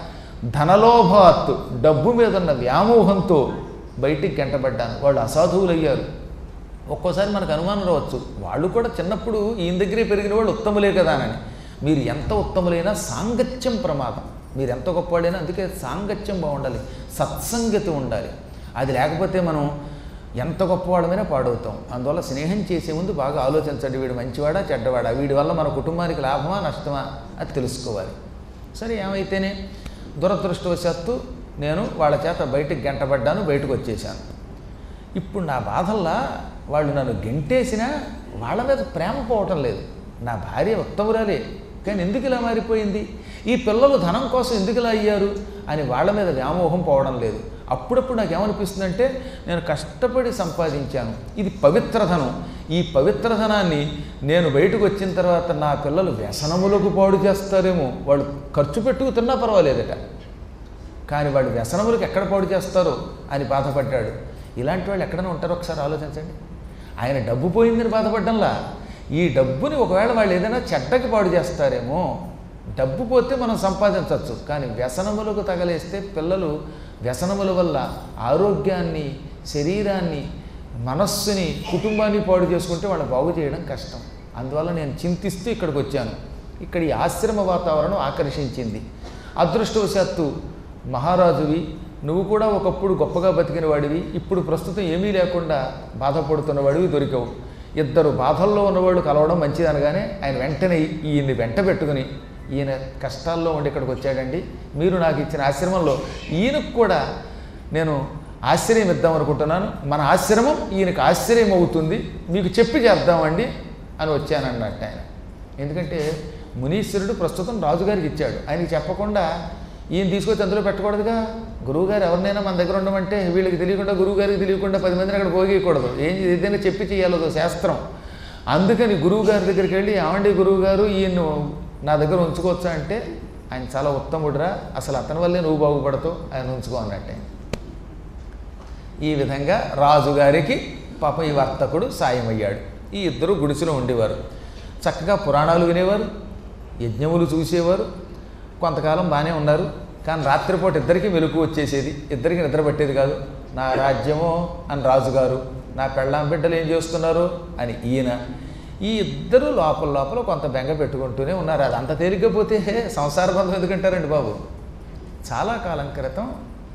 S1: ధనలోభాత్ డబ్బు మీద ఉన్న వ్యామోహంతో బయటికి గంటపడ్డాను వాళ్ళు అసాధువులయ్యారు ఒక్కోసారి మనకు అనుమానం రావచ్చు వాళ్ళు కూడా చిన్నప్పుడు ఈయన దగ్గరే పెరిగిన వాళ్ళు ఉత్తములే కదా అని మీరు ఎంత ఉత్తములైనా సాంగత్యం ప్రమాదం మీరు ఎంత గొప్పవాళ్ళైనా అందుకే సాంగత్యం బాగుండాలి సత్సంగతి ఉండాలి అది లేకపోతే మనం ఎంత గొప్పవాళ్ళమైనా పాడవుతాం అందువల్ల స్నేహం చేసే ముందు బాగా ఆలోచించండి వీడు మంచివాడా చెడ్డవాడా వీడి వల్ల మన కుటుంబానికి లాభమా నష్టమా అది తెలుసుకోవాలి సరే ఏమైతేనే దురదృష్టవశాత్తు నేను వాళ్ళ చేత బయటికి గంటపడ్డాను బయటకు వచ్చేసాను ఇప్పుడు నా బాధల్లా వాళ్ళు నన్ను గెంటేసినా వాళ్ళ మీద ప్రేమ పోవటం లేదు నా భార్య ఉత్తమురాలే కానీ ఎందుకు ఇలా మారిపోయింది ఈ పిల్లలు ధనం కోసం ఎందుకు ఇలా అయ్యారు అని వాళ్ళ మీద వ్యామోహం పోవడం లేదు అప్పుడప్పుడు నాకు ఏమనిపిస్తుందంటే నేను కష్టపడి సంపాదించాను ఇది పవిత్రధనం ఈ పవిత్రధనాన్ని నేను బయటకు వచ్చిన తర్వాత నా పిల్లలు వ్యసనములకు పాడు చేస్తారేమో వాళ్ళు ఖర్చు పెట్టుకు తిన్నా పర్వాలేదట కానీ వాళ్ళు వ్యసనములకు ఎక్కడ పాడు చేస్తారో అని బాధపడ్డాడు ఇలాంటి వాళ్ళు ఎక్కడైనా ఉంటారో ఒకసారి ఆలోచించండి ఆయన డబ్బు పోయిందని బాధపడ్డంలా ఈ డబ్బుని ఒకవేళ వాళ్ళు ఏదైనా చెడ్డకి పాడు చేస్తారేమో డబ్బు పోతే మనం సంపాదించవచ్చు కానీ వ్యసనములకు తగలేస్తే పిల్లలు వ్యసనముల వల్ల ఆరోగ్యాన్ని శరీరాన్ని మనస్సుని కుటుంబాన్ని పాడు చేసుకుంటే వాళ్ళని బాగు చేయడం కష్టం అందువల్ల నేను చింతిస్తూ ఇక్కడికి వచ్చాను ఇక్కడ ఈ ఆశ్రమ వాతావరణం ఆకర్షించింది అదృష్టవశాత్తు మహారాజువి నువ్వు కూడా ఒకప్పుడు గొప్పగా బతికిన వాడివి ఇప్పుడు ప్రస్తుతం ఏమీ లేకుండా బాధపడుతున్న వాడివి దొరికావు ఇద్దరు బాధల్లో ఉన్నవాళ్ళు కలవడం మంచిది అనగానే ఆయన వెంటనే ఈయన్ని వెంట పెట్టుకుని ఈయన కష్టాల్లో ఉండి ఇక్కడికి వచ్చాడండి మీరు నాకు ఇచ్చిన ఆశ్రమంలో ఈయనకు కూడా నేను ఆశ్రయం ఇద్దాం అనుకుంటున్నాను మన ఆశ్రమం ఈయనకు ఆశ్రయం అవుతుంది మీకు చెప్పి చేద్దామండి అని వచ్చానన్నట్టు ఆయన ఎందుకంటే మునీశ్వరుడు ప్రస్తుతం రాజుగారికి ఇచ్చాడు ఆయనకి చెప్పకుండా ఈయన తీసుకొచ్చి అందులో పెట్టకూడదుగా గురువుగారు ఎవరినైనా మన దగ్గర ఉండమంటే వీళ్ళకి తెలియకుండా గురువుగారికి తెలియకుండా పది మందిని అక్కడ పోగేయకూడదు ఏం ఏదైనా చెప్పి చేయాలి అదో శాస్త్రం అందుకని గురువుగారి దగ్గరికి వెళ్ళి ఏమండి గురువుగారు ఈయన నా దగ్గర ఉంచుకోవచ్చా అంటే ఆయన చాలా ఉత్తముడురా అసలు అతని వల్లే నువ్వు బాగుపడతావు ఆయన ఉంచుకో అన్నట్టే ఈ విధంగా రాజుగారికి పాపం ఈ వర్తకుడు సాయం అయ్యాడు ఈ ఇద్దరు గుడిసెలో ఉండేవారు చక్కగా పురాణాలు వినేవారు యజ్ఞములు చూసేవారు కొంతకాలం బాగానే ఉన్నారు కానీ రాత్రిపూట ఇద్దరికి మెలకు వచ్చేసేది ఇద్దరికి నిద్ర పట్టేది కాదు నా రాజ్యమో అని రాజుగారు నా పెళ్ళాం బిడ్డలు ఏం చేస్తున్నారు అని ఈయన ఈ ఇద్దరు లోపల లోపల కొంత బెంగ పెట్టుకుంటూనే ఉన్నారు అది అంత తేలిగ్గా పోతే సంసార బంధం ఎందుకంటారండి బాబు చాలా కాలం క్రితం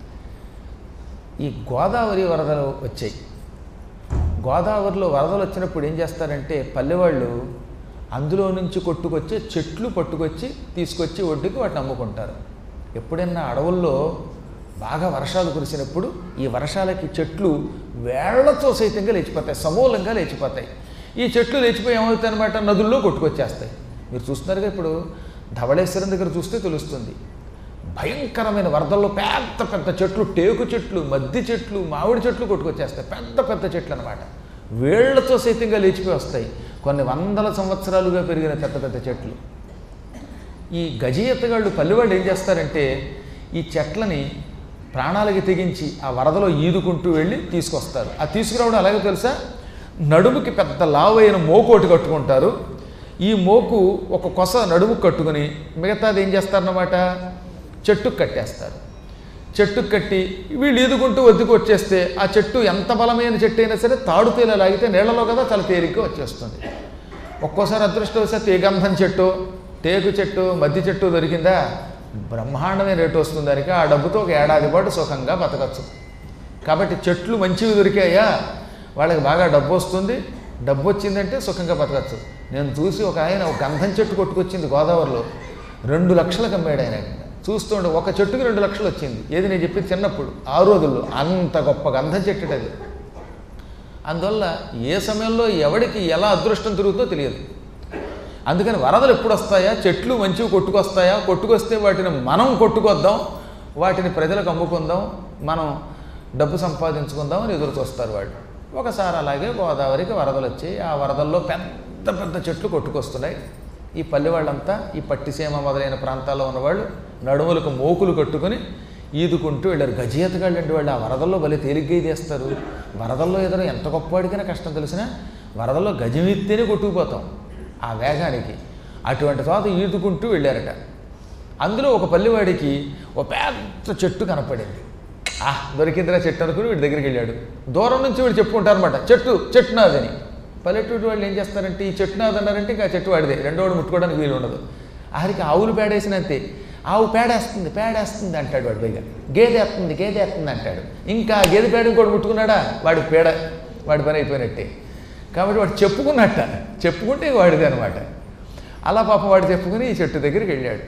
S1: ఈ గోదావరి వరదలు వచ్చాయి గోదావరిలో వరదలు వచ్చినప్పుడు ఏం చేస్తారంటే పల్లెవాళ్ళు అందులో నుంచి కొట్టుకొచ్చి చెట్లు పట్టుకొచ్చి తీసుకొచ్చి ఒడ్డుకి వాటిని అమ్ముకుంటారు ఎప్పుడైనా అడవుల్లో బాగా వర్షాలు కురిసినప్పుడు ఈ వర్షాలకి చెట్లు వేళ్లతో సైతంగా లేచిపోతాయి సమూలంగా లేచిపోతాయి ఈ చెట్లు లేచిపోయి ఏమవుతాయి అనమాట నదుల్లో కొట్టుకొచ్చేస్తాయి మీరు చూస్తున్నారుగా ఇప్పుడు ధవళేశ్వరం దగ్గర చూస్తే తెలుస్తుంది భయంకరమైన వరదల్లో పెద్ద పెద్ద చెట్లు టేకు చెట్లు మద్ది చెట్లు మామిడి చెట్లు కొట్టుకొచ్చేస్తాయి పెద్ద పెద్ద చెట్లు అనమాట వేళ్లతో సైతంగా లేచిపోయి వస్తాయి కొన్ని వందల సంవత్సరాలుగా పెరిగిన పెద్ద పెద్ద చెట్లు ఈ గజయత్తగాళ్ళు పల్లెవాళ్ళు ఏం చేస్తారంటే ఈ చెట్లని ప్రాణాలకి తెగించి ఆ వరదలో ఈదుకుంటూ వెళ్ళి తీసుకొస్తారు ఆ తీసుకురావడం అలాగే తెలుసా నడుముకి పెద్ద లావైన మోకోటి కట్టుకుంటారు ఈ మోకు ఒక కొస నడుముకు కట్టుకుని మిగతాది ఏం చేస్తారన్నమాట చెట్టుకు కట్టేస్తారు చెట్టుకు కట్టి వీళ్ళు ఈదుకుంటూ ఒద్దుకు వచ్చేస్తే ఆ చెట్టు ఎంత బలమైన చెట్టు అయినా సరే తాడుతేలా లాగితే నీళ్లలో కదా చాలా తేలిగ్గా వచ్చేస్తుంది ఒక్కోసారి అదృష్టవశాత్తు ఏ గంధం చెట్టు టేకు చెట్టు మద్ది చెట్టు దొరికిందా బ్రహ్మాండమైన రేటు వస్తుంది దానికి ఆ డబ్బుతో ఒక ఏడాది పాటు సుఖంగా బతకచ్చు కాబట్టి చెట్లు మంచివి దొరికాయా వాళ్ళకి బాగా డబ్బు వస్తుంది డబ్బు వచ్చిందంటే సుఖంగా బతకచ్చు నేను చూసి ఒక ఆయన ఒక గంధం చెట్టు కొట్టుకొచ్చింది గోదావరిలో రెండు లక్షలకు అమ్మాడు ఆయన చూస్తుండే ఒక చెట్టుకి రెండు లక్షలు వచ్చింది ఏది నేను చెప్పింది చిన్నప్పుడు ఆ రోజుల్లో అంత గొప్ప గంధం చెట్టు అది అందువల్ల ఏ సమయంలో ఎవడికి ఎలా అదృష్టం తిరుగుతుందో తెలియదు అందుకని వరదలు ఎప్పుడు వస్తాయా చెట్లు మంచివి కొట్టుకొస్తాయా కొట్టుకొస్తే వాటిని మనం కొట్టుకొద్దాం వాటిని ప్రజలకు అమ్ముకుందాం మనం డబ్బు సంపాదించుకుందాం అని ఎదురు చూస్తారు వాళ్ళు ఒకసారి అలాగే గోదావరికి వరదలు వచ్చాయి ఆ వరదల్లో పెద్ద పెద్ద చెట్లు కొట్టుకొస్తున్నాయి ఈ పల్లె వాళ్ళంతా ఈ పట్టిసీమ మొదలైన ప్రాంతాల్లో ఉన్నవాళ్ళు నడుములకు మోకులు కట్టుకొని ఈదుకుంటూ వెళ్ళారు గజేతగాళ్ళు అంటే వాళ్ళు ఆ వరదల్లో భలే తేలిగ్గా తీస్తారు వరదల్లో ఏదైనా ఎంత గొప్పవాడికైనా కష్టం తెలిసినా వరదల్లో గజమెత్తేనే కొట్టుకుపోతాం ఆ వేగానికి అటువంటి తర్వాత ఈదుకుంటూ వెళ్ళారట అందులో ఒక పల్లెవాడికి ఒక పెద్ద చెట్టు కనపడింది ఆ దొరికిందిరా చెట్టు అనుకుని వీడి దగ్గరికి వెళ్ళాడు దూరం నుంచి వీడు చెప్పుకుంటారు అనమాట చెట్టు చెట్టు నాదని పల్లెటూరు వాళ్ళు ఏం చేస్తారంటే ఈ చెట్టు నాది అన్నారంటే ఇంకా ఆ చెట్టు వాడిదే రెండోడు ముట్టుకోవడానికి వీలు ఉండదు ఆఖరికి ఆవులు పేడేసినంతే ఆవు పేడేస్తుంది పేడేస్తుంది అంటాడు వాడు పైగా గేదె వేస్తుంది గేదె వేస్తుంది అంటాడు ఇంకా గేదె పేడ ఇంకోటి ముట్టుకున్నాడా వాడి పేడ వాడి పని అయిపోయినట్టే కాబట్టి వాడు చెప్పుకున్నట్ట చెప్పుకుంటే వాడిదే అనమాట అలా పాపం వాడు చెప్పుకుని ఈ చెట్టు దగ్గరికి వెళ్ళాడు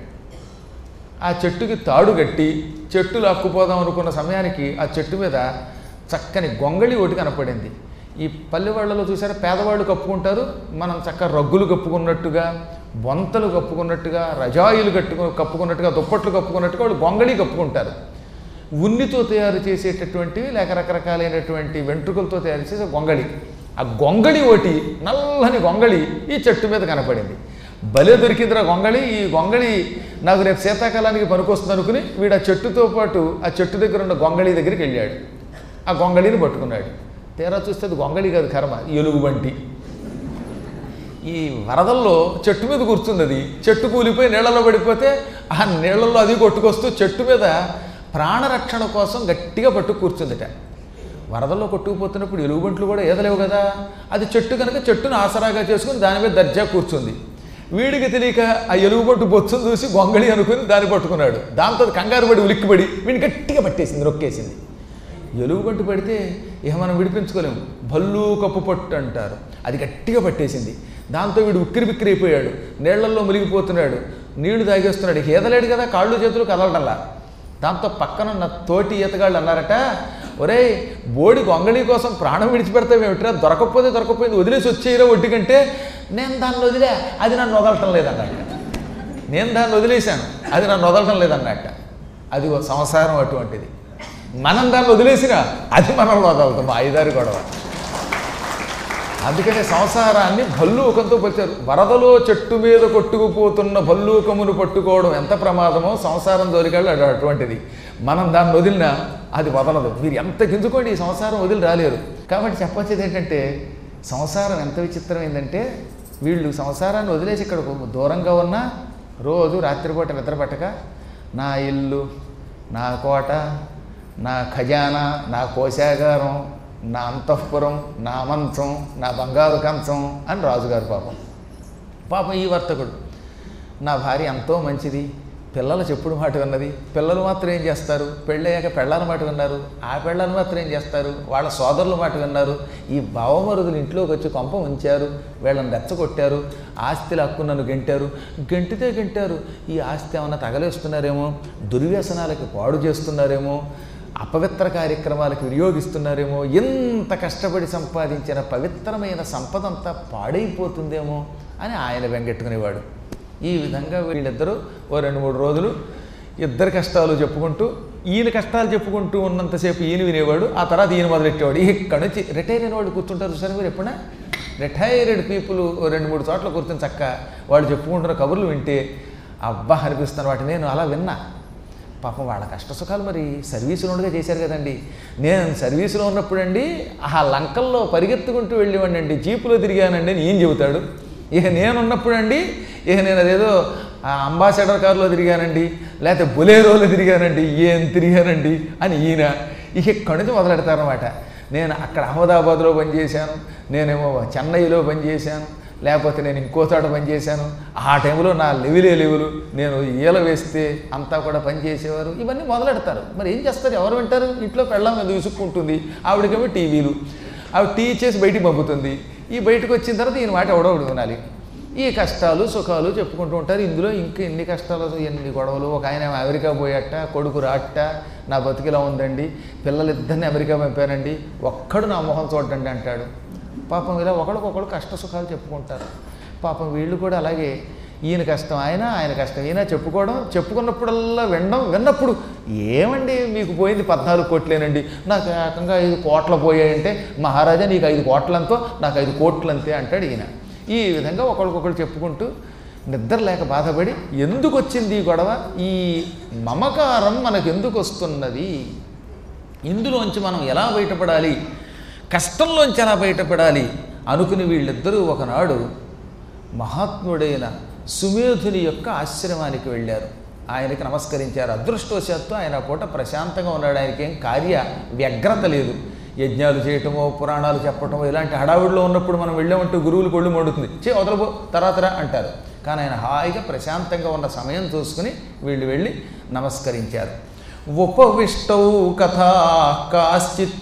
S1: ఆ చెట్టుకి తాడు కట్టి చెట్టు లాక్కుపోదాం అనుకున్న సమయానికి ఆ చెట్టు మీద చక్కని గొంగళి ఒకటి కనపడింది ఈ పల్లె వాళ్ళలో చూసారా పేదవాళ్ళు కప్పుకుంటారు మనం చక్క రగ్గులు కప్పుకున్నట్టుగా బొంతలు కప్పుకున్నట్టుగా రజాయిలు కట్టుకు కప్పుకున్నట్టుగా దుప్పట్లు కప్పుకున్నట్టుగా వాళ్ళు గొంగళి కప్పుకుంటారు ఉన్నితో తయారు చేసేటటువంటివి లేక రకరకాలైనటువంటి వెంట్రుకలతో తయారు చేసే గొంగళి ఆ గొంగళి ఒకటి నల్లని గొంగళి ఈ చెట్టు మీద కనపడింది భలే దొరికిందిరా గొంగళి ఈ గొంగళి నాకు రేపు శీతాకాలానికి పనికొస్తుంది అనుకుని వీడు ఆ చెట్టుతో పాటు ఆ చెట్టు దగ్గర ఉన్న గొంగళి దగ్గరికి వెళ్ళాడు ఆ గొంగళిని పట్టుకున్నాడు తీరా చూస్తే అది గొంగళి కాదు కర్మ ఎలుగుబంటి ఈ వరదల్లో చెట్టు మీద కూర్చుంది అది చెట్టు కూలిపోయి నీళ్ళలో పడిపోతే ఆ నీళ్ళల్లో అది కొట్టుకొస్తూ చెట్టు మీద ప్రాణరక్షణ కోసం గట్టిగా పట్టు కూర్చుందిట వరదల్లో కొట్టుకుపోతున్నప్పుడు ఎలుగుబంట్లు కూడా ఈదలేవు కదా అది చెట్టు కనుక చెట్టును ఆసరాగా చేసుకుని దాని మీద దర్జా కూర్చుంది వీడికి తెలియక ఆ ఎలుగుబంటు బొత్సును చూసి గొంగళి అనుకుని దాన్ని పట్టుకున్నాడు దాంతో కంగారు పడి ఉలిక్కిపడి వీడిని గట్టిగా పట్టేసింది నొక్కేసింది ఎలుగుబంటు పడితే ఇక మనం విడిపించుకోలేము భల్లు కప్పు పట్టు అంటారు అది గట్టిగా పట్టేసింది దాంతో వీడు ఉక్కిరి బిక్కిరి అయిపోయాడు నీళ్లల్లో మునిగిపోతున్నాడు నీళ్లు తాగేస్తున్నాడు ఇక ఈదలేడు కదా కాళ్ళు చేతులు కదలడంలా దాంతో పక్కనున్న తోటి ఈతగాళ్ళు అన్నారట ఒరేయ్ బోడి గొంగళి కోసం ప్రాణం విడిచిపెడతావేమిట్రా దొరకకపోతే దొరకకపోయింది వదిలేసి వచ్చేయరా ఒడ్డు కంటే నేను దాన్ని వదిలే అది నన్ను వదలటం లేదన్నట్ట నేను దాన్ని వదిలేశాను అది నన్ను వదలటం లేదన్నట్ట అది ఓ సంసారం అటువంటిది మనం దాన్ని వదిలేసినా అది మనం వదలుతాం ఐదారు గొడవ అందుకనే సంసారాన్ని భల్లూకంతో పోల్చారు వరదలో చెట్టు మీద కొట్టుకుపోతున్న భల్లూకమును పట్టుకోవడం ఎంత ప్రమాదమో సంసారం దొరికాడు అది అటువంటిది మనం దాన్ని వదిలినా అది వదలదు మీరు ఎంత గింజుకోండి ఈ సంసారం వదిలి రాలేరు కాబట్టి చెప్పొచ్చేది ఏంటంటే సంసారం ఎంత విచిత్రమైందంటే వీళ్ళు సంసారాన్ని వదిలేసి ఇక్కడ దూరంగా ఉన్నా రోజు రాత్రిపూట నిద్ర పట్టక నా ఇల్లు నా కోట నా ఖజానా నా కోశాగారం నా అంతఃపురం నా మంచం నా బంగారు కంచం అని రాజుగారు పాపం పాపం ఈ వర్తకుడు నా భార్య ఎంతో మంచిది పిల్లలు చెప్పుడు మాట విన్నది పిల్లలు మాత్రం ఏం చేస్తారు పెళ్ళయ్యాక పెళ్ళాల మాట విన్నారు ఆ పెళ్ళాలు మాత్రం ఏం చేస్తారు వాళ్ళ సోదరుల మాట విన్నారు ఈ బావమరుదులు ఇంట్లోకి వచ్చి కొంప ఉంచారు వీళ్ళని రెచ్చగొట్టారు ఆస్తి హక్కు నన్ను గెంటారు గెంటితే గెంటారు ఈ ఆస్తి ఏమన్నా తగలేస్తున్నారేమో దుర్వ్యసనాలకి పాడు చేస్తున్నారేమో అపవిత్ర కార్యక్రమాలకు వినియోగిస్తున్నారేమో ఎంత కష్టపడి సంపాదించిన పవిత్రమైన సంపద అంతా పాడైపోతుందేమో అని ఆయన వెంగెట్టుకునేవాడు ఈ విధంగా వీళ్ళిద్దరూ ఓ రెండు మూడు రోజులు ఇద్దరి కష్టాలు చెప్పుకుంటూ ఈయన కష్టాలు చెప్పుకుంటూ ఉన్నంతసేపు ఈయన వినేవాడు ఆ తర్వాత ఈయన మొదలెట్టేవాడు ఇక్కడ నుంచి రిటైర్ అయిన వాళ్ళు కూర్చుంటారు చూసారు మీరు ఎప్పుడైనా రిటైర్డ్ పీపుల్ రెండు మూడు చోట్ల కూర్చొని చక్క వాళ్ళు చెప్పుకుంటున్న కబుర్లు వింటే అబ్బా అనిపిస్తున్న వాటి నేను అలా విన్నా పాపం వాళ్ళ కష్ట సుఖాలు మరి సర్వీసులో ఉండగా చేశారు కదండి నేను సర్వీసులో ఉన్నప్పుడండి ఆ లంకల్లో పరిగెత్తుకుంటూ వెళ్ళేవాడిని అండి జీపులో తిరిగానండి అని ఈయన చెబుతాడు ఇక నేను ఉన్నప్పుడండి ఇక నేను అదేదో ఆ అంబాసిడర్ కారులో తిరిగానండి లేకపోతే బొలేరోలో తిరిగానండి ఏం తిరిగానండి అని ఈయన ఇక ఇక్కడి నుంచి మొదలెడతారనమాట నేను అక్కడ అహ్మదాబాద్లో పనిచేశాను నేనేమో చెన్నైలో పనిచేశాను లేకపోతే నేను ఇంకో చోట పనిచేశాను ఆ టైంలో నా లెవెలే లెవెలు నేను ఈల వేస్తే అంతా కూడా పనిచేసేవారు ఇవన్నీ మొదలెడతారు మరి ఏం చేస్తారు ఎవరు వింటారు ఇంట్లో పెళ్ళం మీద విసుక్కుంటుంది ఆవిడకేమో టీవీలు ఆవిడ టీ ఇచ్చేసి బయటికి పంపుతుంది ఈ బయటకు వచ్చిన తర్వాత ఈయన మాట ఎవడో ఒకడు వినాలి ఈ కష్టాలు సుఖాలు చెప్పుకుంటూ ఉంటారు ఇందులో ఇంకా ఎన్ని కష్టాలు ఎన్ని గొడవలు ఒక ఆయన ఏమో అమెరికా పోయట కొడుకు రాట నా బతికిలా ఉందండి పిల్లలిద్దరిని అమెరికా పంపానండి ఒక్కడు నా మొహం చూడండి అంటాడు పాపం ఇలా ఒకడికొకడు కష్ట సుఖాలు చెప్పుకుంటారు పాపం వీళ్ళు కూడా అలాగే ఈయన కష్టం ఆయన ఆయన కష్టం ఈయన చెప్పుకోవడం చెప్పుకున్నప్పుడల్లా వినడం విన్నప్పుడు ఏమండి మీకు పోయింది పద్నాలుగు కోట్లేనండి నాకు ఏకంగా ఐదు కోట్ల పోయాయంటే మహారాజా నీకు ఐదు కోట్లంతో నాకు ఐదు కోట్లంతే అంటాడు ఈయన ఈ విధంగా ఒకరికొకరు చెప్పుకుంటూ నిద్ర లేక బాధపడి ఎందుకు వచ్చింది ఈ గొడవ ఈ మమకారం మనకు ఎందుకు వస్తున్నది ఇందులోంచి మనం ఎలా బయటపడాలి కష్టంలోంచి ఎలా బయటపడాలి అనుకుని వీళ్ళిద్దరూ ఒకనాడు మహాత్ముడైన సుమేధుని యొక్క ఆశ్రమానికి వెళ్ళారు ఆయనకి నమస్కరించారు అదృష్టవశాత్తు ఆయన ఆ పూట ప్రశాంతంగా ఉన్నాడు ఆయనకి ఏం కార్య వ్యగ్రత లేదు యజ్ఞాలు చేయటమో పురాణాలు చెప్పటమో ఇలాంటి హడావుడిలో ఉన్నప్పుడు మనం వెళ్ళామంటే గురువులు కొళ్ళు మండుతుంది చే వదలబో తర్వాత రా అంటారు కానీ ఆయన హాయిగా ప్రశాంతంగా ఉన్న సమయం చూసుకుని వీళ్ళు వెళ్ళి నమస్కరించారు ఉపవిష్టౌ కథా కాశ్చిత్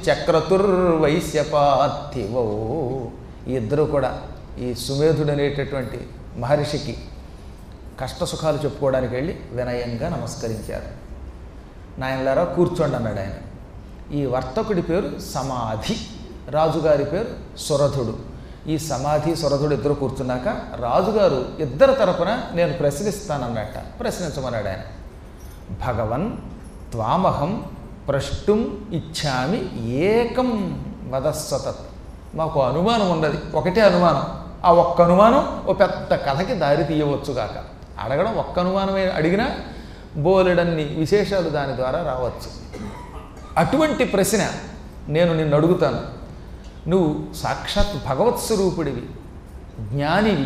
S1: చక్రతుర్వైశ్యపార్థివౌ ఈ ఇద్దరు కూడా ఈ సుమేధుడు అనేటటువంటి మహర్షికి కష్ట సుఖాలు చెప్పుకోవడానికి వెళ్ళి వినయంగా నమస్కరించారు నాయనలారా కూర్చోండి అన్నాడు ఆయన ఈ వర్తకుడి పేరు సమాధి రాజుగారి పేరు సురథుడు ఈ సమాధి సురథుడు ఇద్దరు కూర్చున్నాక రాజుగారు ఇద్దరు తరపున నేను ప్రశ్నిస్తానన్నట్ట ప్రశ్నించమన్నాడు ఆయన భగవన్ త్వామహం ప్రష్టుం ఇచ్చామి ఏకం వదస్వతత్ మాకు అనుమానం ఉన్నది ఒకటే అనుమానం ఆ ఒక్క అనుమానం ఓ పెద్ద కథకి దారి తీయవచ్చుగాక అడగడం ఒక్క అనుమానమే అడిగినా బోలెడన్ని విశేషాలు దాని ద్వారా రావచ్చు అటువంటి ప్రశ్న నేను నిన్ను అడుగుతాను నువ్వు సాక్షాత్ భగవత్ స్వరూపుడివి జ్ఞానివి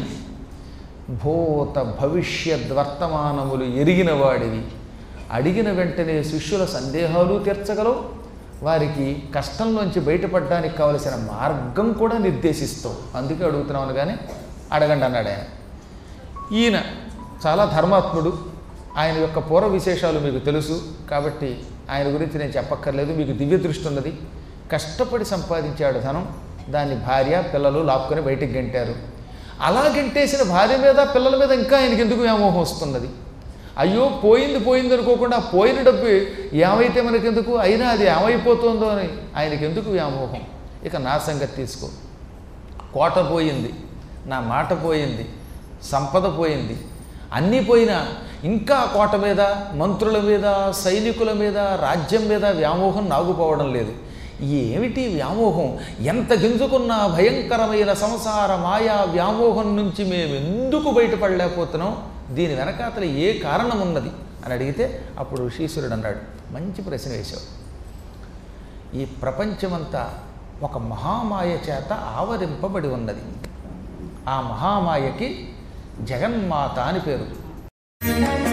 S1: భూత భవిష్యత్ వర్తమానములు ఎరిగిన వాడివి అడిగిన వెంటనే శిష్యుల సందేహాలు తీర్చగలవు వారికి కష్టంలోంచి బయటపడడానికి కావలసిన మార్గం కూడా నిర్దేశిస్తావు అందుకే అడుగుతున్నాను కానీ అడగండి అన్నాడు ఆయన ఈయన చాలా ధర్మాత్ముడు ఆయన యొక్క పూర్వ విశేషాలు మీకు తెలుసు కాబట్టి ఆయన గురించి నేను చెప్పక్కర్లేదు మీకు దివ్య దృష్టి ఉన్నది కష్టపడి సంపాదించాడు ధనం దాన్ని భార్య పిల్లలు లాక్కొని బయటికి గంటారు అలా గంటేసిన భార్య మీద పిల్లల మీద ఇంకా ఆయనకి ఎందుకు వ్యామోహం వస్తున్నది అయ్యో పోయింది పోయింది అనుకోకుండా పోయిన డబ్బు ఏమైతే మనకెందుకు అయినా అది ఏమైపోతుందో అని ఆయనకి ఎందుకు వ్యామోహం ఇక నా సంగతి తీసుకో కోట పోయింది నా మాట పోయింది సంపద పోయింది అన్నీ పోయినా ఇంకా కోట మీద మంత్రుల మీద సైనికుల మీద రాజ్యం మీద వ్యామోహం నాగుపోవడం లేదు ఏమిటి వ్యామోహం ఎంత గింజుకున్నా భయంకరమైన సంసార మాయా వ్యామోహం నుంచి మేము ఎందుకు బయటపడలేకపోతున్నాం దీని వెనకాతల ఏ కారణం ఉన్నది అని అడిగితే అప్పుడు శ్రీశ్వరుడు అన్నాడు మంచి ప్రశ్న వేశావు ఈ ప్రపంచమంతా ఒక మహామాయ చేత ఆవరింపబడి ఉన్నది ఆ మహామాయకి జగన్మాత అని పేరు